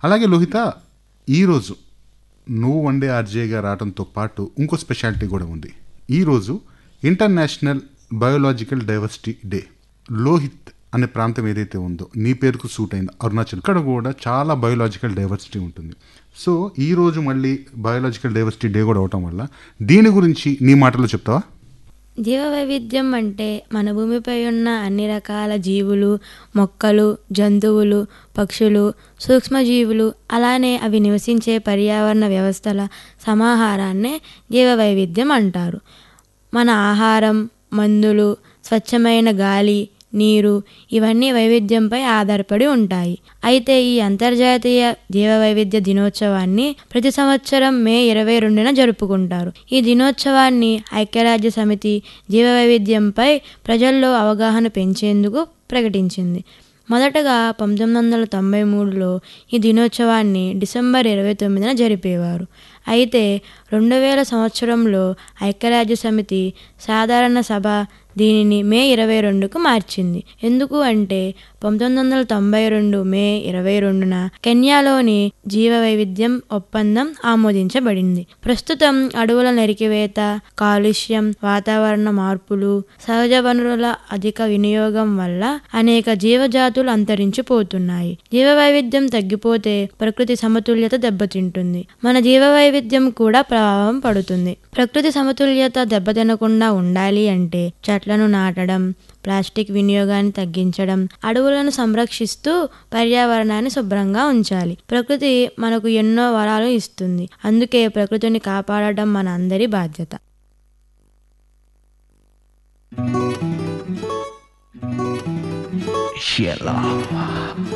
అలాగే లోహిత ఈరోజు నువ్వు వండే ఆర్జేగా రావడంతో పాటు ఇంకో స్పెషాలిటీ కూడా ఉంది ఈరోజు international biological diversity day Lohit అనే ప్రాంతం ఏదైతే ఉందో నీ పేరుకు సూట్ అయింది అరుణాచల్ ఇక్కడ కూడా చాలా బయోలాజికల్ డైవర్సిటీ ఉంటుంది సో ఈరోజు మళ్ళీ బయోలాజికల్ డైవర్సిటీ డే కూడా అవటం వల్ల దీని గురించి నీ మాటలో చెప్తావా జీవ వైవిధ్యం అంటే మన భూమిపై ఉన్న అన్ని రకాల జీవులు మొక్కలు జంతువులు పక్షులు సూక్ష్మజీవులు అలానే అవి నివసించే పర్యావరణ వ్యవస్థల సమాహారాన్నే జీవ వైవిధ్యం అంటారు మన ఆహారం మందులు స్వచ్ఛమైన గాలి నీరు ఇవన్నీ వైవిధ్యంపై ఆధారపడి ఉంటాయి అయితే ఈ అంతర్జాతీయ జీవ వైవిధ్య దినోత్సవాన్ని ప్రతి సంవత్సరం మే ఇరవై రెండున జరుపుకుంటారు ఈ దినోత్సవాన్ని ఐక్యరాజ్య సమితి జీవ వైవిధ్యంపై ప్రజల్లో అవగాహన పెంచేందుకు ప్రకటించింది మొదటగా పంతొమ్మిది వందల తొంభై మూడులో ఈ దినోత్సవాన్ని డిసెంబర్ ఇరవై తొమ్మిదిన జరిపేవారు అయితే రెండు వేల సంవత్సరంలో ఐక్యరాజ్య సమితి సాధారణ సభ దీనిని మే ఇరవై రెండుకు మార్చింది ఎందుకు అంటే పంతొమ్మిది వందల తొంభై రెండు మే ఇరవై రెండున కెన్యాలోని జీవ వైవిధ్యం ఒప్పందం ఆమోదించబడింది ప్రస్తుతం అడవుల నరికివేత కాలుష్యం వాతావరణ మార్పులు సహజ వనరుల అధిక వినియోగం వల్ల అనేక జీవజాతులు అంతరించిపోతున్నాయి జీవ వైవిధ్యం తగ్గిపోతే ప్రకృతి సమతుల్యత దెబ్బతింటుంది మన జీవ వైవిధ్యం కూడా ప్రభావం పడుతుంది ప్రకృతి సమతుల్యత దెబ్బతినకుండా ఉండాలి అంటే చెట్లను నాటడం ప్లాస్టిక్ వినియోగాన్ని తగ్గించడం అడవులను సంరక్షిస్తూ పర్యావరణాన్ని శుభ్రంగా ఉంచాలి ప్రకృతి మనకు ఎన్నో వరాలు ఇస్తుంది అందుకే ప్రకృతిని కాపాడడం మన అందరి బాధ్యత Sheila.